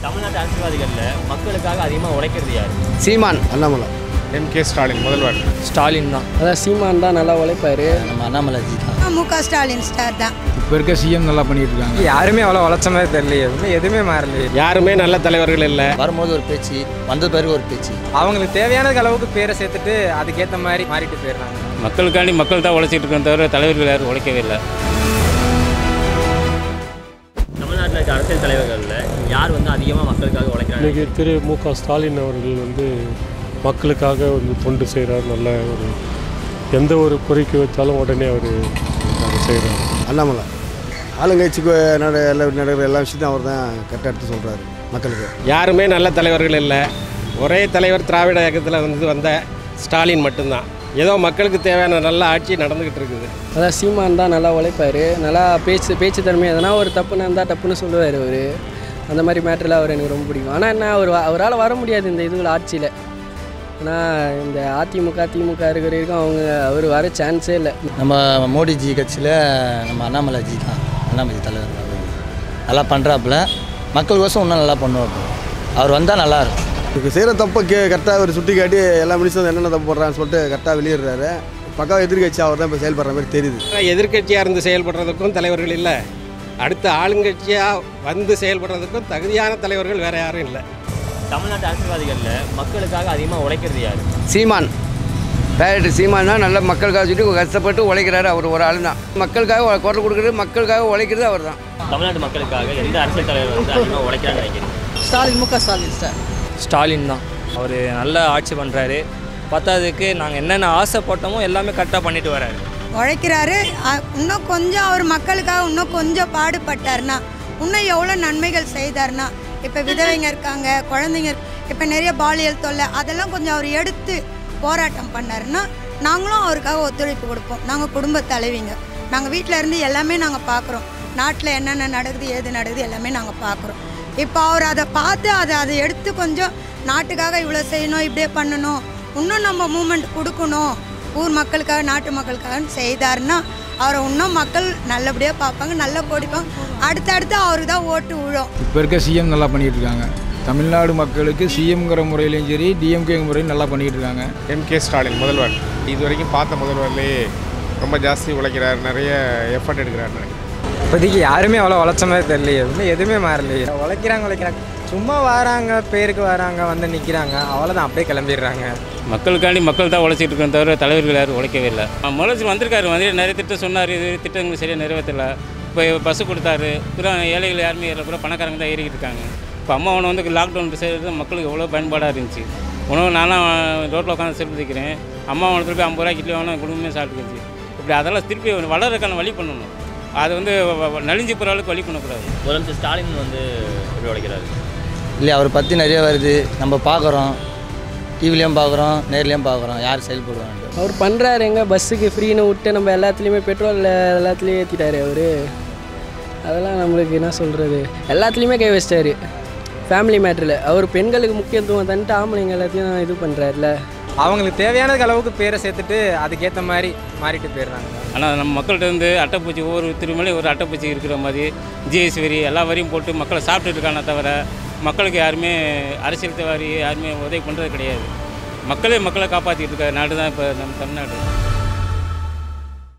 தமிழ்நாட்டு அரசியல்வாதிகளில் மக்களுக்காக அதிகமாக உழைக்கிறது யார் சீமான் அண்ணாமலை எம் கே ஸ்டாலின் முதல்வர் ஸ்டாலின் தான் அதான் சீமான் தான் நல்லா உழைப்பாரு நம்ம அண்ணாமலைஜி தான் மு க ஸ்டாலின் ஸ்டார் தான் இப்போ இருக்க சிஎம் நல்லா பண்ணிட்டு இருக்காங்க யாருமே அவ்வளோ உழைச்ச மாதிரி தெரியலையே எதுவுமே எதுவுமே மாறலையே யாருமே நல்ல தலைவர்கள் இல்லை வரும்போது ஒரு பேச்சு வந்த பிறகு ஒரு பேச்சு அவங்களுக்கு தேவையான அளவுக்கு பேரை சேர்த்துட்டு அதுக்கேற்ற மாதிரி மாறிட்டு போயிடுறாங்க மக்களுக்காண்டி மக்கள் தான் உழைச்சிட்டு இருக்கோம் தவிர தலைவர்கள் யாரும் உழைக்கவே இல்லை தமிழ்நாட்டில் இருக்க அரசியல் தலைவர்களில் யார் வந்து அதிகமாக மக்களுக்காக உழைக்கிறாங்க இன்னைக்கு திரு மு க ஸ்டாலின் அவர்கள் வந்து மக்களுக்காக வந்து தொண்டு செய்கிறார் நல்ல ஒரு எந்த ஒரு கோரிக்கை வச்சாலும் உடனே அவர் அதை செய்கிறார் அண்ணாமலை ஆளுங்கட்சிக்கு நட எல்லா நடக்கிற எல்லா விஷயத்தையும் அவர் தான் கரெக்டாக எடுத்து சொல்கிறாரு மக்களுக்கு யாருமே நல்ல தலைவர்கள் இல்லை ஒரே தலைவர் திராவிட இயக்கத்தில் வந்து வந்த ஸ்டாலின் மட்டும்தான் ஏதோ மக்களுக்கு தேவையான நல்ல ஆட்சி நடந்துக்கிட்டு இருக்குது அதான் சீமான் தான் நல்லா உழைப்பாரு நல்லா பேச்சு பேச்சு தன்மை எதனா ஒரு தப்புன்னு இருந்தால் தப்புன்னு சொல்லுவார் அவர் அந்த மாதிரி மேட்டரில் அவர் எனக்கு ரொம்ப பிடிக்கும் ஆனால் என்ன அவர் அவரால் வர முடியாது இந்த இதுல ஆட்சியில் ஆனால் இந்த அதிமுக திமுக இருக்கிற வரைக்கும் அவங்க அவர் வர சான்ஸே இல்லை நம்ம மோடிஜி கட்சியில் நம்ம அண்ணாமலைஜி தான் அண்ணாமலை தலைவர் தான். நல்லா பண்ணுறாப்புல மக்களுக்கோசம் இன்னும் நல்லா பண்ணுவாப்புல அவர் வந்தால் நல்லா இருக்கும் இதுக்கு செய்கிற தப்பை கே கரெக்டாக அவர் சுட்டி காட்டி எல்லா மினிஸ்டரும் என்னென்ன தப்பு போடுறான்னு சொல்லிட்டு கரெக்டாக வெளியிடுறாரு பக்கம் எதிர்கட்சி அவர் தான் இப்போ செயல்படுற மாதிரி தெரியுது எதிர்க்கட்சியாக இருந்து செயல்படுறதுக்கும் தலைவர்கள் இல்லை அடுத்த ஆளுங்கட்சியாக வந்து செயல்படுறதுக்கும் தகுதியான தலைவர்கள் வேற யாரும் இல்லை தமிழ்நாட்டு அரசியல்வாதிகளில் மக்களுக்காக அதிகமாக உழைக்கிறது யார் சீமான் டைரக்டர் சீமான் தான் நல்ல மக்களுக்காக சொல்லிட்டு கஷ்டப்பட்டு உழைக்கிறாரு அவர் ஒரு ஆள் தான் மக்களுக்காக குரல் கொடுக்குறது மக்களுக்காக உழைக்கிறது அவர் தான் தமிழ்நாட்டு மக்களுக்காக எந்த அரசியல் தலைவர் வந்து அதிகமாக உழைக்கிறான்னு நினைக்கிறீங்க ஸ்டாலின் மு க ஸ்டாலின் சார் ஸ்டாலின் தான் அவர் நல்ல ஆட்சி பண்ணுறாரு பத்தாவதுக்கு நாங்கள் என்னென்ன ஆசைப்பட்டோமோ எல்லாமே கரெக்டாக பண்ணிட்டு வராரு உழைக்கிறாரு அ- இன்னும் கொஞ்சம் அவர் மக்களுக்காக இன்னும் கொஞ்சம் பாடுபட்டார்னா இன்னும் எவ்வளோ நன்மைகள் செய்தார்னா இப்போ விதவைங்க இருக்காங்க குழந்தைங்க இப்போ நிறைய பாலியல் தொல்லை அதெல்லாம் கொஞ்சம் அவர் எடுத்து போராட்டம் பண்ணாருன்னா நாங்களும் அவருக்காக ஒத்துழைப்பு கொடுப்போம் நாங்கள் குடும்ப தலைவிங்க நாங்கள் வீட்டில் இருந்து எல்லாமே நாங்கள் பார்க்குறோம் நாட்டில் என்னென்ன நடக்குது ஏது நடக்குது எல்லாமே நாங்கள் பார்க்குறோம் இப்போ அவர் அதை பார்த்து அதை அதை எடுத்து கொஞ்சம் நாட்டுக்காக இவ்வளோ செய்யணும் இப்படியே பண்ணணும் இன்னும் நம்ம மூமெண்ட் கொடுக்கணும் ஊர் மக்களுக்காக நாட்டு மக்களுக்காக செய்தாருன்னா அவரை இன்னும் மக்கள் நல்லபடியாக பார்ப்பாங்க நல்லா போடிப்பாங்க அடுத்தடுத்து அவருக்கு தான் ஓட்டு விழும் இப்போ இருக்க சிஎம் நல்லா பண்ணிட்டு இருக்காங்க தமிழ்நாடு மக்களுக்கு சிஎம்ங்கிற முறையிலையும் சரி டிஎம்கே முறையிலும் நல்லா பண்ணிட்டு இருக்காங்க எம் கே ஸ்டாலின் முதல்வர் இது வரைக்கும் பார்த்த முதல்வர்லேயே ரொம்ப ஜாஸ்தி உழைக்கிறார் நிறைய எஃபர்ட் எடுக்கிறார் இப்போதைக்கு யாருமே அவ்வளோ உழைச்ச மாதிரி தெரியலையே எதுவுமே எதுவுமே மாறலையே உழைக்கிறாங்க உழைக்கிறாங்க சும்மா வராங்க பேருக்கு வராங்க வந்து நிற்கிறாங்க அவ்வளோதான் அப்படியே கிளம்பிடுறாங்க மக்களுக்காண்டி மக்கள் தான் உழைச்சிட்டு இருக்கோம் தவிர தலைவர்கள் யாரும் உழைக்கவே இல்லை முதலமைச்சர் வந்திருக்காரு வந்து நிறைய திட்டம் சொன்னார் இது திட்டங்கள் சரியாக நிறைவேற்றல இப்போ பஸ்ஸு கொடுத்தாரு அப்புறம் ஏழைகள் யாருமே ஏறல அப்புறம் பணக்காரங்க தான் ஏறிக்கிட்டு இருக்காங்க இப்போ அம்மா உணவு வந்து லாக்டவுன் செய்கிறது மக்களுக்கு எவ்வளோ பயன்பாடாக இருந்துச்சு உணவு நானும் ரோட்டில் உட்காந்து செருப்பு தைக்கிறேன் அம்மா உணவு போய் ஐம்பது ரூபாய்க்கு இட்லி வாங்கினா குடும்பமே சாப்பிட்டுக்கிச்சு இப்படி அதெல்லாம் திருப்பி வளர்றதுக்கான வழி பண்ணணும் அது வந்து வ- வ- நலிஞ்சு போகிற அளவுக்கு வழி பண்ணக்கூடாது முதலமைச்சர் ஸ்டாலின் வந்து எப்படி உழைக்கிறாரு இல்லை அவரை பற்றி நிறைய வருது நம்ம பார்க்குறோம் டிவிலையும் பார்க்குறோம் நேர்லேயும் பார்க்குறோம் யார் செயல்படுவாங்க அவர் பண்ணுறாரு எங்க பஸ்ஸுக்கு ஃப்ரீன்னு விட்டு நம்ம எல்லாத்துலேயுமே பெட்ரோல் எல்லாத்துலேயும் ஏற்றிட்டாரு அவர் அதெல்லாம் நம்மளுக்கு என்ன சொல்கிறது எல்லாத்துலேயுமே கை வச்சிட்டாரு ஃபேமிலி மேட்டரில் அவர் பெண்களுக்கு முக்கியத்துவம் தந்துட்டு ஆம்பளைங்க எல்லாத்தையும் இது பண்ணுறாருல அவங்களுக்கு தேவையான அளவுக்கு பேரை சேர்த்துட்டு அதுக்கேற்ற மாதிரி மாறிட்டு போயிடுறாங்க ஆனால் நம்ம மக்கள்கிட்ட இருந்து அட்டைப்பூச்சி ஒவ்வொரு திருமலையும் ஒரு அட்டைப்பூச்சி இருக்கிற மாதிரி ஜிஎஸ்டி வரி எல்லா வரியும் போட்டு மக்களை சாப்பிட்டுட்டு இருக்கானே தவிர மக்களுக்கு யாருமே அரசியல் வாரி யாருமே உதவி பண்ணுறது கிடையாது மக்களே மக்களை காப்பாற்றிட்டு இருக்க நாடு தான் இப்போ நம்ம தமிழ்நாடு